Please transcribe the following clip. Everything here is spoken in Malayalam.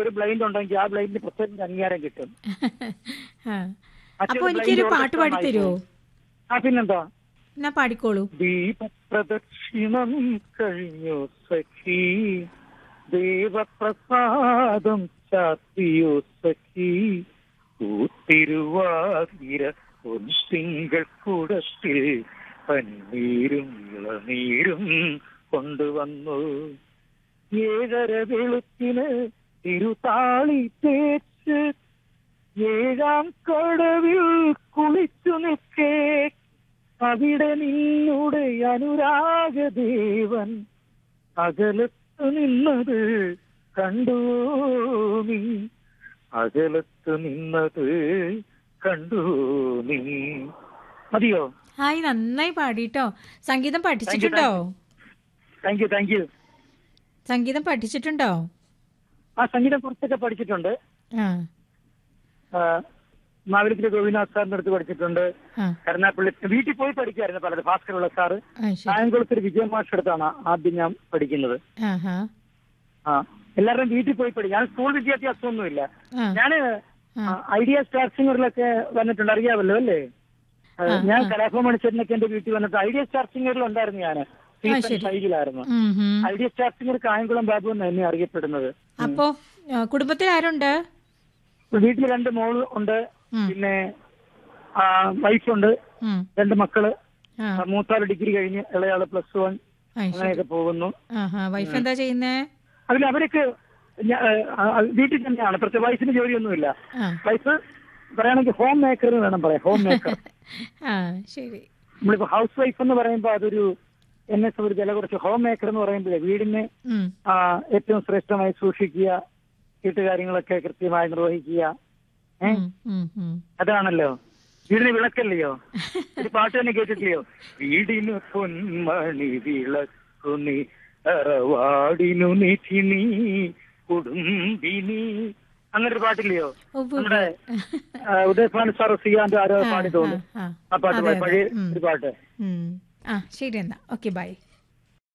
ഒരു ബ്ലൈൻഡ് ഉണ്ടെങ്കിൽ ആ ബ്ലൈൻഡിന് പ്രത്യേക അംഗീകാരം കിട്ടും ആ. മറ്റൊരു അപ്പൊ എനിക്കൊരു blind പാട്ട് പാടി തരുമോ ആ പിന്നെന്താ എന്നാ പാടിക്കോളൂ ദീപപ്രദക്ഷിണം കഴിഞ്ഞു സഖി ദേവപ്രസാദം ചാത്തിയോ സഖി ഊത്തിരുവാതിര തിങ്കൾ കൂടത്തിൽ പന്നീരും ഇളനീരും കൊണ്ടുവന്നു ഏഴര വെളുത്തിന് തിരുതാളി തേച്ച് ഏഴാം കടവിൽ കുളിച്ചു നിൽക്കേ അവിടെ നിന്നുടെ അനുരാഗദേവൻ അകലത്ത് നിന്നത് കണ്ടു നീ അകലത്ത് നിന്നത് കണ്ടു നീ മതിയോ ഹായ് നന്നായി പാടിട്ടോ സംഗീതം പഠിച്ചിട്ടുണ്ടോ താങ്ക് യു താങ്ക് യു സംഗീതം പഠിച്ചിട്ടുണ്ടോ ആ സംഗീതം കുറച്ചൊക്കെ പഠിച്ചിട്ടുണ്ട് ആ ആ, മാവേലിക്കര ഗോപിനാഥ് സാറിന്റെ അടുത്ത് പഠിച്ചിട്ടുണ്ട് ആ കരുനാപ്പള്ളി വീട്ടിൽ പോയി പഠിക്കായിരുന്നു പലരും ഭാസ്കറുള്ള സാറ് ആ, ശരി കായംകുളത്തിൽ വിജയ മാഷ് അടുത്താണ് ആദ്യം ഞാൻ പഠിക്കുന്നത് ആഹാ ആ എല്ലാവരുടെയും വീട്ടിൽ പോയി പഠിക്കും ഞാൻ സ്കൂൾ വിദ്യാഭ്യാസമൊന്നുമില്ല ആ ഞാന് ഐഡിയ സ്റ്റാർ സിംഗറിലൊക്കെ വന്നിട്ടുണ്ട് അറിയാമല്ലോ അല്ലേ ആ, ഞാൻ കലാഭവൻ മണിച്ചേരനൊക്കെ എന്റെ വീട്ടിൽ വന്നിട്ട് ഐഡിയ സ്റ്റാർ സിംഗറിൽ ഉണ്ടായിരുന്നു ഞാൻ സീസൺ ഫൈവിലായിരുന്നു ഉം, ഉം. Idea star singer Kayamkulam Babu എന്ന് എന്നെ അറിയപ്പെടുന്നത് അപ്പോ ആ, കുടുംബത്തിൽ ആരുണ്ട് വീട്ടിൽ രണ്ട് മോൾ ഉണ്ട് ഉം. പിന്നെ വൈഫുണ്ട് ഉം. രണ്ട് മക്കള് ആ ആ, മൂത്താള് ഡിഗ്രി കഴിഞ്ഞ് ഇളയാള് പ്ലസ് വൺ ആ, ശരി അങ്ങനെയൊക്കെ പോകുന്നു ആഹാ വൈഫ് എന്താ ചെയ്യുന്നേ അതിൽ അവരൊക്കെ ഞാ- ആ, ആ, വീട്ടിൽ തന്നെയാണ് പ്രത്യേക വൈഫിന് ജോലിയൊന്നുമില്ല ആ വൈഫ് പറയുകയാണെങ്കിൽ ഹോം മേക്കർ എന്ന് വേണം പറയാം ഹോം മേക്കർ ആ ശരി നമ്മളിപ്പോ ഹൗസ് വൈഫ് എന്ന് പറയുമ്പോൾ അതൊരു എന്നെ സംബന്ധിച്ച് വില കുറച്ച് ഹോം മേക്കർ എന്ന് പറയുമ്പോഴേ വീടിനെ ഉം. ആ, ഏറ്റവും ശ്രേഷ്ഠമായി സൂക്ഷിക്കുക വീട്ടുകാര്യങ്ങളൊക്കെ കൃത്യമായി നിർവഹിക്കുക ഏ ഉം, ഉം, ഉം. അതാണല്ലോ വീടിന് വിളക്കല്ലയോ ഒരു പാട്ട് തന്നെ കേട്ടിട്ടില്ലയോ വീടിന് പൊന്മണി വിളക്കു നീ അറവാടിനു നിധി നീ കുടുംബിനി അങ്ങനെ ഒരു പാട്ടില്ലയോ ഉവ്വ് നമ്മുടെ ആ, ഉദയഭാനു സാർ സിയാന്റെ ആരോ ആ, പാടി തോന്നുന്നു ആ, ആ പാട്ട് അതെ, പാടി. അതെ. പഴയ ഉം. ഒരു പാട്ട് ഉം. ആ ശരി എന്നാ ഓക്കെ ബൈ